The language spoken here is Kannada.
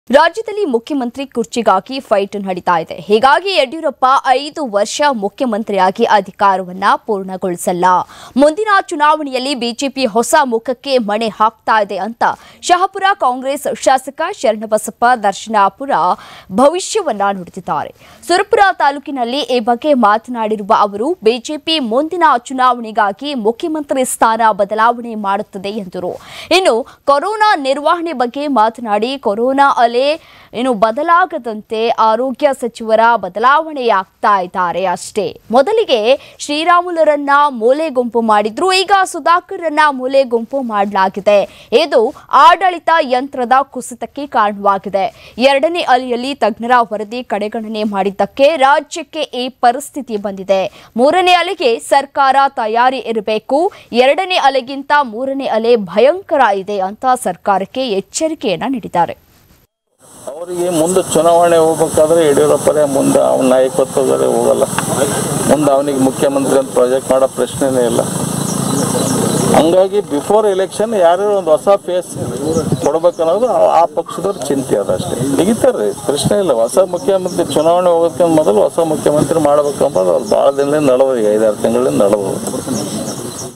ರಾಜ್ಯದಲ್ಲಿ ಮುಖ್ಯಮಂತ್ರಿ ಕುರ್ಚಿಗಾಗಿ ಫೈಟ್ ನಡೀತಾ ಇದೆ ಹೀಗಾಗಿ ಯಡಿಯೂರಪ್ಪ ಐದು ವರ್ಷ ಮುಖ್ಯಮಂತ್ರಿಯಾಗಿ ಅಧಿಕಾರವನ್ನ ಪೂರ್ಣಗೊಳಿಸಲ್ಲ ಮುಂದಿನ ಚುನಾವಣೆಯಲ್ಲಿ ಬಿಜೆಪಿ ಹೊಸ ಮುಖಕ್ಕೆ ಮಣೆ ಹಾಕ್ತಾ ಇದೆ ಅಂತ ಶಹಪುರ ಕಾಂಗ್ರೆಸ್ ಶಾಸಕ ಶರಣಬಸಪ್ಪ ದರ್ಶನಾಪುರ ಭವಿಷ್ಯವನ್ನ ನುಡಿದಿದ್ದಾರೆ ಸುರಪುರ ತಾಲೂಕಿನಲ್ಲಿ ಈ ಬಗ್ಗೆ ಮಾತನಾಡಿರುವ ಅವರು ಬಿಜೆಪಿ ಮುಂದಿನ ಚುನಾವಣೆಗಾಗಿ ಮುಖ್ಯಮಂತ್ರಿ ಸ್ಥಾನ ಬದಲಾವಣೆ ಮಾಡುತ್ತದೆ ಎಂದರು ಇನ್ನು ಕೊರೋನಾ ನಿರ್ವಹಣೆ ಬಗ್ಗೆ ಮಾತನಾಡಿ ಕೊರೋನಾ ಅಲೆ ಏನು ಬದಲಾಗದಂತೆ ಆರೋಗ್ಯ ಸಚಿವರ ಬದಲಾವಣೆಯಾಗ್ತಾ ಇದ್ದಾರೆ ಅಷ್ಟೇ ಮೊದಲಿಗೆ ಶ್ರೀರಾಮುಲರನ್ನ ಮೂಲೆ ಗುಂಪು ಮಾಡಿದ್ರು ಈಗ ಸುಧಾಕರ್ರನ್ನ ಮೂಲೆ ಗುಂಪು ಮಾಡಲಾಗಿದೆ ಇದು ಆಡಳಿತ ಯಂತ್ರದ ಕುಸಿತಕ್ಕೆ ಕಾರಣವಾಗಿದೆ ಎರಡನೇ ಅಲೆಯಲ್ಲಿ ತಜ್ಞರ ವರದಿ ಕಡೆಗಣನೆ ಮಾಡಿದ್ದಕ್ಕೆ ರಾಜ್ಯಕ್ಕೆ ಈ ಪರಿಸ್ಥಿತಿ ಬಂದಿದೆ ಮೂರನೇ ಅಲೆಗೆ ಸರ್ಕಾರ ತಯಾರಿ ಇರಬೇಕು ಎರಡನೇ ಅಲೆಗಿಂತ ಮೂರನೇ ಅಲೆ ಭಯಂಕರ ಇದೆ ಅಂತ ಸರ್ಕಾರಕ್ಕೆ ಎಚ್ಚರಿಕೆಯನ್ನ ನೀಡಿದ್ದಾರೆ ಅವರಿಗೆ ಮುಂದೆ ಚುನಾವಣೆ ಹೋಗ್ಬೇಕಾದ್ರೆ ಯಡಿಯೂರಪ್ಪನೇ ಮುಂದೆ ಅವನ ನಾಯಕತ್ವದಲ್ಲೇ ಹೋಗಲ್ಲ ಮುಂದೆ ಅವನಿಗೆ ಮುಖ್ಯಮಂತ್ರಿ ಅಂತ ಪ್ರಾಜೆಕ್ಟ್ ಮಾಡೋ ಪ್ರಶ್ನೆನೇ ಇಲ್ಲ ಹಂಗಾಗಿ ಬಿಫೋರ್ ಎಲೆಕ್ಷನ್ ಯಾರ್ಯಾರು ಒಂದು ಹೊಸ ಫೇಸ್ ಕೊಡ್ಬೇಕನ್ನೋದು ಆ- ಆ ಪಕ್ಷದವ್ರ ಚಿಂತೆ ಅದ ಅಷ್ಟೇ ತೆಗಿತಾರೆ ಪ್ರಶ್ನೆ ಇಲ್ಲ ಹೊಸ ಮುಖ್ಯಮಂತ್ರಿ ಚುನಾವಣೆ ಹೋಗೋದಕ್ಕೆ ಮೊದಲು ಹೊಸ ಮುಖ್ಯಮಂತ್ರಿ ಮಾಡ್ಬೇಕಂಬುದು ಅವ್ರು ಭಾಳ ದಿನದಿಂದ ನಡೆದು ಈಗ ಐದಾರು ತಿಂಗಳಿಂದ ನಡೆದು